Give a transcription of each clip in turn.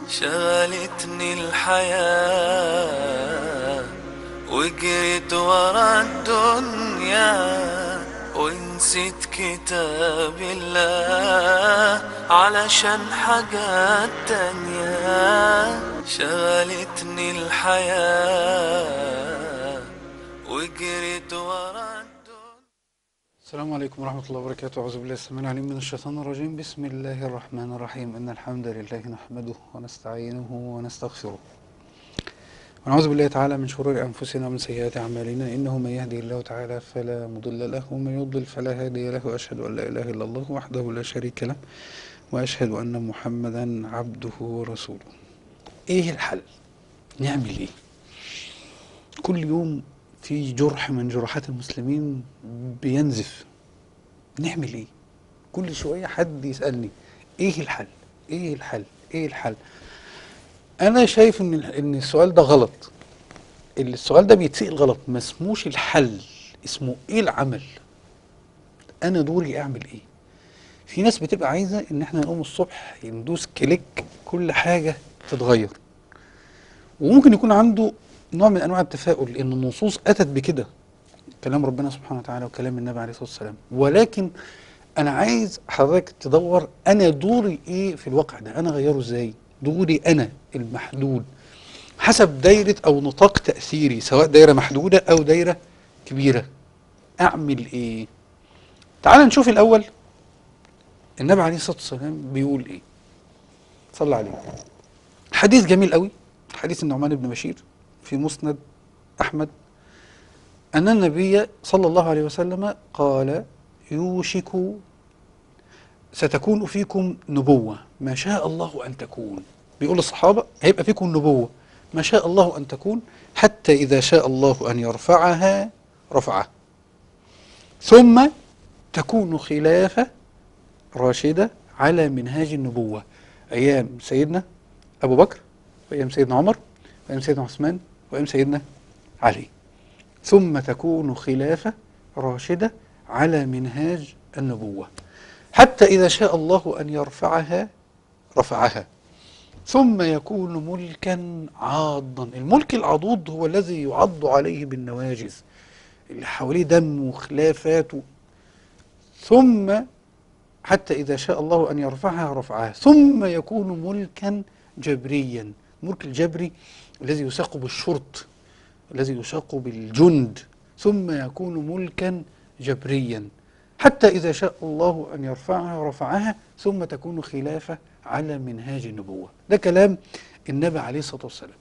شغلتني الحياة وجريت ورا الدنيا ونسيت كتاب الله علشان حاجات تانية شغلتني الحياة وجريت ورا الدنيا السلام عليكم ورحمة الله وبركاته أعوذ بالله السميع العليم من الشيطان الرجيم بسم الله الرحمن الرحيم إن الحمد لله نحمده ونستعينه ونستغفره ونعوذ بالله تعالى من شرور أنفسنا ومن سيئات أعمالنا إنه من يهدي الله تعالى فلا مضل له ومن يضلل فلا هادي له وأشهد أن لا إله إلا الله وحده لا شريك له وأشهد أن محمدا عبده ورسوله إيه الحل؟ نعمل إيه؟ كل يوم في جرح من جروحات المسلمين بينزف نعمل ايه كل شويه حد يسالني ايه الحل ايه الحل ايه الحل انا شايف ان ان السؤال ده غلط السؤال ده بيتسال غلط ما اسموش الحل اسمه ايه العمل انا دوري اعمل ايه في ناس بتبقى عايزه ان احنا نقوم الصبح ندوس كليك كل حاجه تتغير وممكن يكون عنده نوع من انواع التفاؤل لان النصوص اتت بكده كلام ربنا سبحانه وتعالى وكلام النبي عليه الصلاه والسلام ولكن انا عايز حضرتك تدور انا دوري ايه في الواقع ده انا اغيره ازاي دوري انا المحدود حسب دايره او نطاق تاثيري سواء دايره محدوده او دايره كبيره اعمل ايه تعال نشوف الاول النبي عليه الصلاه والسلام بيقول ايه صلى عليه حديث جميل قوي حديث النعمان بن بشير في مسند أحمد أن النبي صلى الله عليه وسلم قال يوشك ستكون فيكم نبوة ما شاء الله أن تكون بيقول للصحابة هيبقى فيكم نبوة ما شاء الله أن تكون حتى إذا شاء الله أن يرفعها رفعها ثم تكون خلافة راشدة على منهاج النبوة أيام سيدنا أبو بكر وأيام سيدنا عمر وأيام سيدنا عثمان وأيام سيدنا علي ثم تكون خلافة راشدة على منهاج النبوة حتى إذا شاء الله أن يرفعها رفعها ثم يكون ملكا عاضا الملك العضوض هو الذي يعض عليه بالنواجز اللي حواليه دم وخلافات ثم حتى إذا شاء الله أن يرفعها رفعها ثم يكون ملكا جبريا الملك الجبري الذي يساق بالشرط الذي يساق بالجند ثم يكون ملكا جبريا حتى إذا شاء الله أن يرفعها رفعها ثم تكون خلافة على منهاج النبوة ده كلام النبي عليه الصلاة والسلام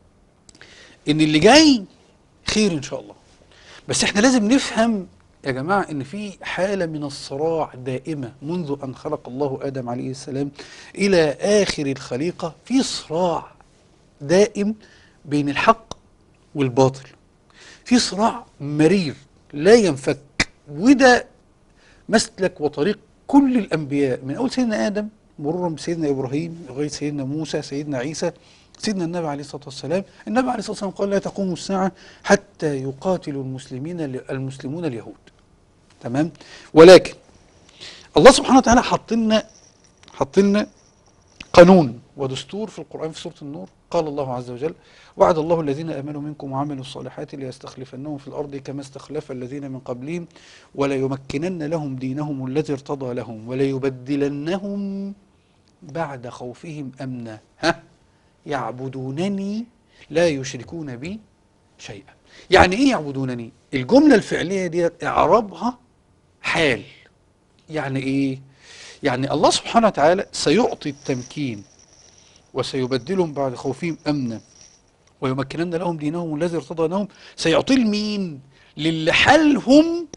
إن اللي جاي خير إن شاء الله بس احنا لازم نفهم يا جماعة إن في حالة من الصراع دائمة منذ أن خلق الله آدم عليه السلام إلى آخر الخليقة في صراع دائم بين الحق والباطل في صراع مرير لا ينفك وده مسلك وطريق كل الأنبياء من أول سيدنا آدم مرورا بسيدنا إبراهيم لغاية سيدنا موسى سيدنا عيسى سيدنا النبي عليه الصلاة والسلام النبي عليه الصلاة والسلام قال لا تقوم الساعة حتى يقاتل المسلمين المسلمون اليهود تمام ولكن الله سبحانه وتعالى حط لنا حط لنا قانون ودستور في القرآن في سورة النور قال الله عز وجل وعد الله الذين آمنوا منكم وعملوا الصالحات ليستخلفنهم في الأرض كما استخلف الذين من قبلهم وليمكنن لهم دينهم الذي ارتضى لهم وليبدلنهم بعد خوفهم أمنا ها يعبدونني لا يشركون بي شيئا يعني ايه يعبدونني الجملة الفعلية دي اعرابها حال يعني ايه يعني الله سبحانه وتعالى سيعطي التمكين وسيبدلهم بعد خوفهم امنا ويمكنن لهم دينهم الذي ارتضى لهم سيعطي لمين للي حالهم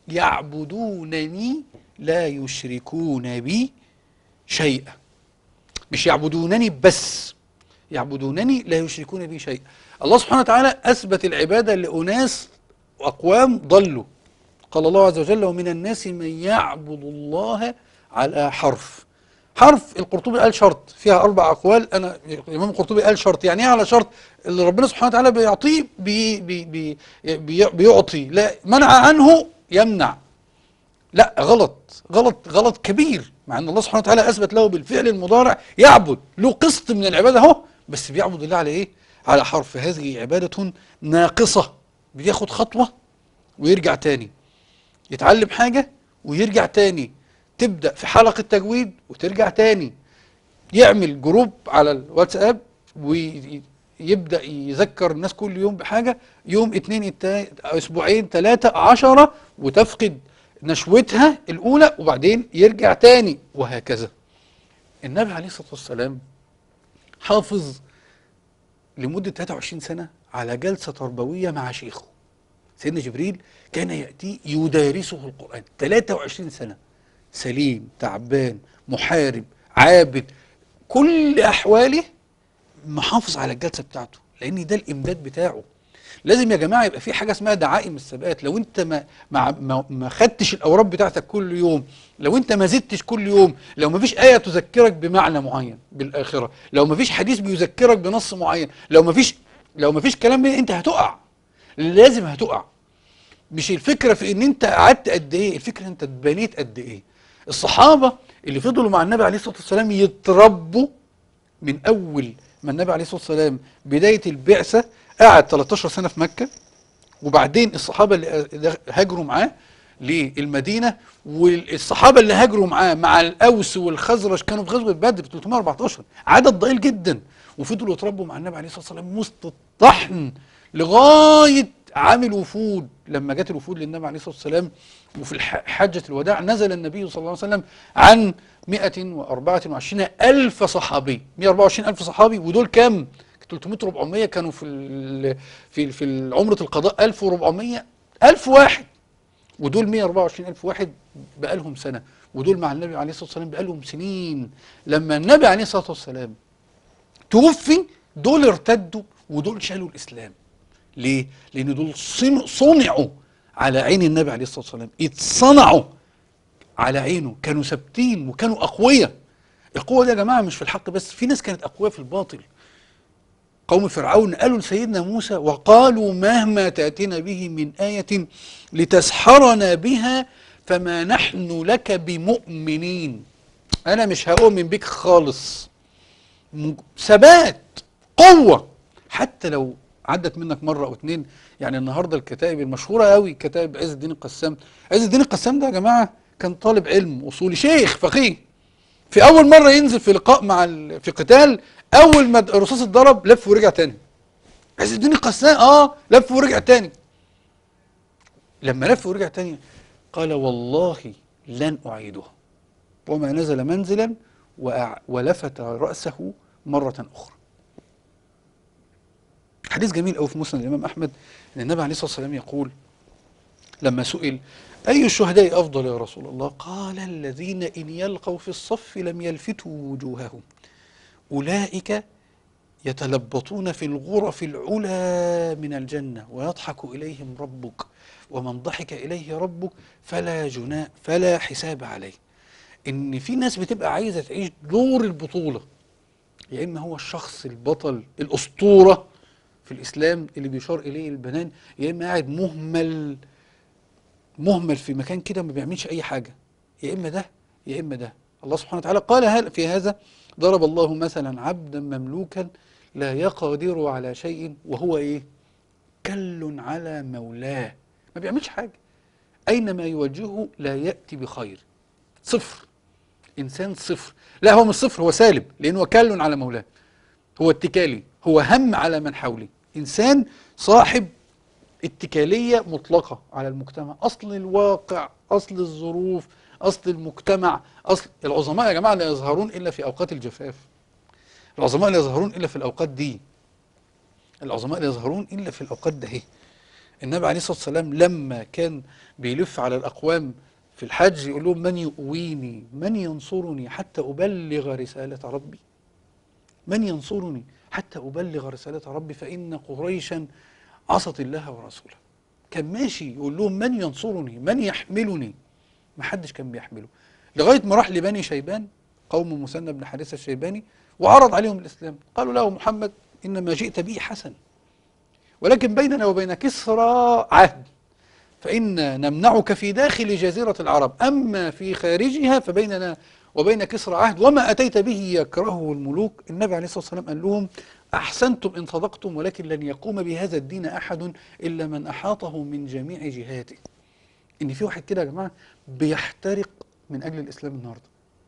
يعبدونني لا يشركون بي شيئا مش يعبدونني بس يعبدونني لا يشركون بي شيئا الله سبحانه وتعالى اثبت العباده لاناس واقوام ضلوا قال الله عز وجل ومن الناس من يعبد الله على حرف حرف القرطبي قال شرط فيها اربع اقوال انا الامام القرطبي قال شرط يعني ايه على شرط اللي ربنا سبحانه وتعالى بيعطيه بي بي بي بي بيعطي لا منع عنه يمنع لا غلط غلط غلط كبير مع ان الله سبحانه وتعالى اثبت له بالفعل المضارع يعبد له قسط من العباده اهو بس بيعبد الله على ايه على حرف هذه عباده ناقصه بياخد خطوه ويرجع تاني يتعلم حاجه ويرجع تاني تبدا في حلقه تجويد وترجع تاني يعمل جروب على الواتساب ويبدا يذكر الناس كل يوم بحاجه يوم اتنين التا... اسبوعين ثلاثه عشرة وتفقد نشوتها الاولى وبعدين يرجع تاني وهكذا النبي عليه الصلاه والسلام حافظ لمده 23 سنه على جلسه تربويه مع شيخه سيدنا جبريل كان ياتي يدارسه القران 23 سنه سليم تعبان محارب عابد كل احواله محافظ على الجلسه بتاعته لان ده الامداد بتاعه لازم يا جماعه يبقى في حاجه اسمها دعائم الثبات لو انت ما ما ما, ما خدتش الاوراد بتاعتك كل يوم لو انت ما زدتش كل يوم لو ما فيش ايه تذكرك بمعنى معين بالاخره لو ما فيش حديث بيذكرك بنص معين لو ما فيش لو ما فيش كلام من انت هتقع لازم هتقع مش الفكره في ان انت قعدت قد ايه الفكره انت اتبنيت قد ايه الصحابه اللي فضلوا مع النبي عليه الصلاه والسلام يتربوا من اول ما النبي عليه الصلاه والسلام بدايه البعثه قعد 13 سنه في مكه وبعدين الصحابه اللي هاجروا معاه للمدينه والصحابه اللي هاجروا معاه مع الاوس والخزرج كانوا في غزوه بدر 314 عدد ضئيل جدا وفضلوا يتربوا مع النبي عليه الصلاه والسلام وسط الطحن لغايه عام الوفود لما جت الوفود للنبي عليه الصلاه والسلام وفي الح- حجه الوداع نزل النبي صلى الله عليه وسلم عن 124 ألف صحابي 124 ألف صحابي ودول كام 300 400 كانوا في ال- في في عمرة القضاء 1400 ألف واحد ودول 124 ألف واحد بقالهم سنة ودول مع النبي عليه الصلاة والسلام بقالهم سنين لما النبي عليه الصلاة والسلام توفي دول ارتدوا ودول شالوا الإسلام ليه؟ لأن دول صن- صنعوا على عين النبي عليه الصلاة والسلام اتصنعوا على عينه كانوا ثابتين وكانوا أقوياء القوة دي يا جماعة مش في الحق بس في ناس كانت أقوياء في الباطل قوم فرعون قالوا لسيدنا موسى وقالوا مهما تأتينا به من آية لتسحرنا بها فما نحن لك بمؤمنين أنا مش هؤمن بك خالص م- ثبات قوة حتى لو عدت منك مرة أو اتنين يعني النهاردة الكتائب المشهورة قوي كتائب عز الدين القسام عز الدين القسام ده يا جماعة كان طالب علم أصولي شيخ فقيه في أول مرة ينزل في لقاء مع ال... في قتال أول ما الرصاص اتضرب لف ورجع تاني عز الدين القسام اه لف ورجع تاني لما لف ورجع تاني قال والله لن أعيدها وما نزل منزلا وأع- ولفت رأسه مرة أخرى حديث جميل قوي في مسند الإمام أحمد أن النبي عليه الصلاة والسلام يقول لما سئل أي الشهداء أفضل يا رسول الله قال الذين إن يلقوا في الصف لم يلفتوا وجوههم أولئك يتلبطون في الغرف العلى من الجنة ويضحك إليهم ربك ومن ضحك إليه ربك فلا جناء فلا حساب عليه إن في ناس بتبقى عايزة تعيش دور البطولة يا إما هو الشخص البطل الأسطورة في الإسلام اللي بيشار إليه البنان يا إما قاعد مهمل مهمل في مكان كده ما بيعملش أي حاجة يا إما ده يا إما ده الله سبحانه وتعالى قال هل- في هذا ضرب الله مثلا عبدا مملوكا لا يقدر على شيء وهو إيه كل على مولاه ما بيعملش حاجة أينما يوجهه لا يأتي بخير صفر إنسان صفر لا هو مش صفر هو سالب لأنه كل على مولاه هو اتكالي هو هم على من حوله إنسان صاحب اتكالية مطلقة على المجتمع أصل الواقع أصل الظروف أصل المجتمع أصل العظماء يا جماعة لا يظهرون إلا في أوقات الجفاف العظماء لا يظهرون إلا في الأوقات دي العظماء لا يظهرون إلا في الأوقات ده هي. النبي عليه الصلاة والسلام لما كان بيلف على الأقوام في الحج يقول لهم من يؤويني من ينصرني حتى أبلغ رسالة ربي من ينصرني حتى أبلغ رسالة ربي فإن قريشا عصت الله ورسوله كان ماشي يقول لهم من ينصرني من يحملني ما حدش كان بيحمله لغاية ما راح لبني شيبان قوم مثنى بن حارثة الشيباني وعرض عليهم الإسلام قالوا له محمد إنما جئت به حسن ولكن بيننا وبين كسرى عهد فإن نمنعك في داخل جزيرة العرب أما في خارجها فبيننا وبين كسرى عهد وما أتيت به يكرهه الملوك النبي عليه الصلاة والسلام قال لهم أحسنتم إن صدقتم ولكن لن يقوم بهذا الدين أحد إلا من أحاطه من جميع جهاته إن في واحد كده يا جماعة بيحترق من أجل الإسلام النهاردة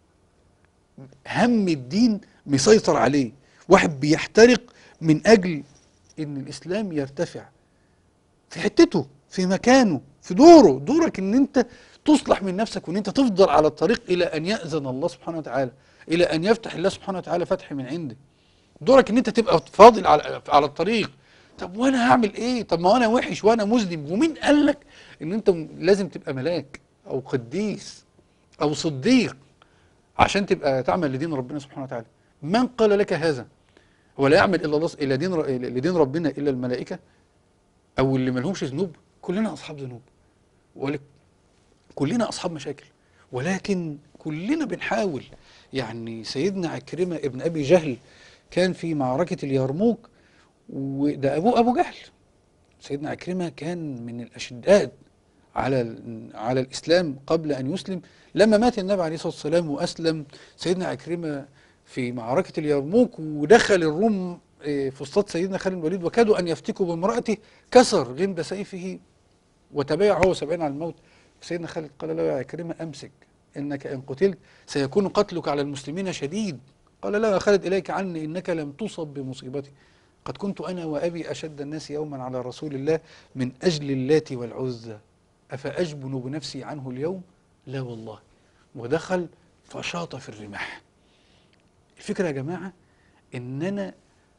هم الدين مسيطر عليه واحد بيحترق من أجل إن الإسلام يرتفع في حتته في مكانه في دوره دورك ان انت تصلح من نفسك وان انت تفضل على الطريق الى ان يأذن الله سبحانه وتعالى الى ان يفتح الله سبحانه وتعالى فتح من عنده دورك ان انت تبقى فاضل على على الطريق طب وانا هعمل ايه طب ما انا وحش وانا مذنب ومين قال لك ان انت م- لازم تبقى ملاك او قديس او صديق عشان تبقى تعمل لدين ربنا سبحانه وتعالى من قال لك هذا ولا يعمل الا الله الى دين ر- لدين ربنا الا الملائكه او اللي ملهمش ذنوب كلنا اصحاب ذنوب ولك كلنا اصحاب مشاكل ولكن كلنا بنحاول يعني سيدنا عكرمه ابن ابي جهل كان في معركه اليرموك وده ابوه ابو جهل سيدنا عكرمه كان من الاشداد على ال- على الاسلام قبل ان يسلم لما مات النبي عليه الصلاه والسلام واسلم سيدنا عكرمه في معركه اليرموك ودخل الروم آه، في وسط سيدنا خالد بن الوليد وكادوا ان يفتكوا بامراته كسر غمد سيفه وتبايع هو سبعين على الموت سيدنا خالد قال له يا عكرمه امسك انك ان قتلت سيكون قتلك على المسلمين شديد قال له يا خالد اليك عني انك لم تصب بمصيبتي قد كنت انا وابي اشد الناس يوما على رسول الله من اجل اللات والعزى افاجبن بنفسي عنه اليوم لا والله ودخل فشاط في الرماح الفكره يا جماعه ان انا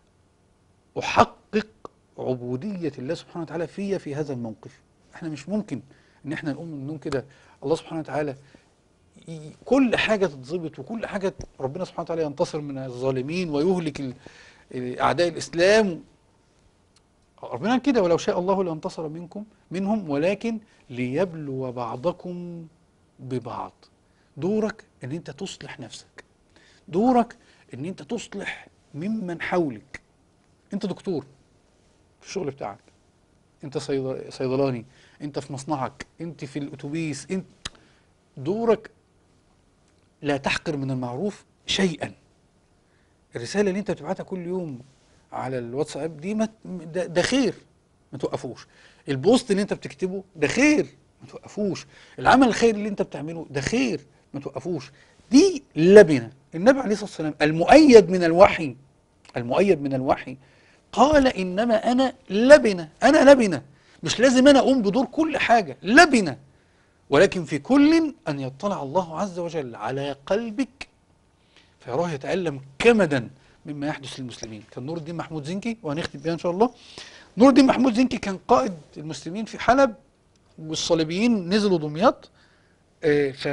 احقق عبوديه الله سبحانه وتعالى فيا في هذا الموقف احنا مش ممكن ان احنا نقوم من النوم كده الله سبحانه وتعالى ي- كل حاجه تتظبط وكل حاجه ربنا سبحانه وتعالى ينتصر من الظالمين ويهلك ال- اعداء الاسلام ربنا قال كده ولو شاء الله لانتصر منكم منهم ولكن ليبلو بعضكم ببعض دورك ان انت تصلح نفسك دورك ان انت تصلح ممن حولك انت دكتور في الشغل بتاعك انت صيد- صيدلاني انت في مصنعك انت في الاتوبيس انت دورك لا تحقر من المعروف شيئا الرساله اللي انت بتبعتها كل يوم على الواتساب دي ما ده, ده خير ما توقفوش البوست اللي انت بتكتبه ده خير ما توقفوش العمل الخير اللي انت بتعمله ده خير ما توقفوش دي لبنه النبي عليه الصلاه والسلام المؤيد من الوحي المؤيد من الوحي قال انما انا لبنه انا لبنه مش لازم انا اقوم بدور كل حاجه لبنه ولكن في كل ان يطلع الله عز وجل على قلبك فيراه يتألم كمدا مما يحدث للمسلمين كان نور الدين محمود زنكي وهنختم بيها ان شاء الله نور الدين محمود زنكي كان قائد المسلمين في حلب والصليبيين نزلوا دمياط آه، ف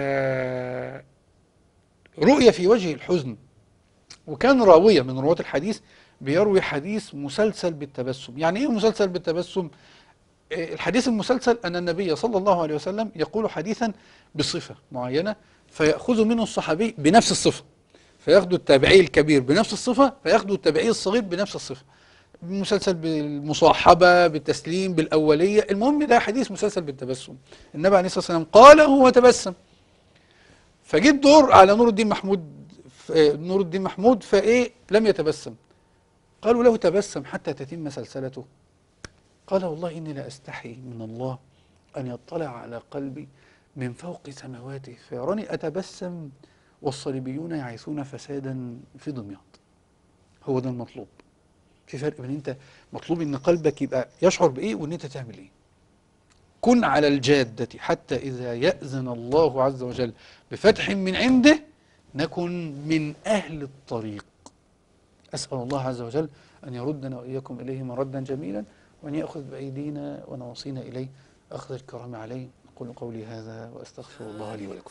رؤية في وجه الحزن وكان راوية من رواة الحديث بيروي حديث مسلسل بالتبسم يعني ايه مسلسل بالتبسم آه، الحديث المسلسل أن النبي صلى الله عليه وسلم يقول حديثا بصفة معينة فيأخذ منه الصحابي بنفس الصفة فياخذ التابعي الكبير بنفس الصفة فياخذ التابعي الصغير بنفس الصفة مسلسل بالمصاحبة بالتسليم بالأولية المهم ده حديث مسلسل بالتبسم النبي عليه الصلاة والسلام قاله وتبسم فجيت دور على نور الدين محمود ف- نور الدين محمود فايه لم يتبسم قالوا له تبسم حتى تتم سلسلته قال والله اني لا استحي من الله ان يطلع على قلبي من فوق سماواته فيراني اتبسم والصليبيون يعيثون فسادا في دمياط هو ده المطلوب في فرق بين انت مطلوب ان قلبك يبقى يشعر بايه وان انت تعمل ايه كن على الجادة حتى إذا يأذن الله عز وجل بفتح من عنده نكن من أهل الطريق أسأل الله عز وجل أن يردنا وإياكم إليه مردا جميلا وأن يأخذ بأيدينا ونواصينا إليه أخذ الكرام عليه أقول قولي هذا وأستغفر الله لي ولكم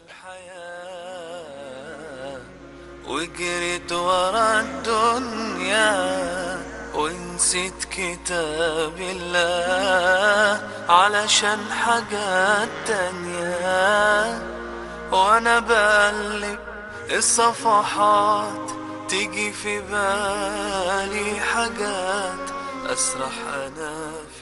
الحياة وجريت ورا الدنيا ونسيت كتاب الله علشان حاجات تانية وانا بقلب الصفحات تيجي في بالي حاجات اسرح انا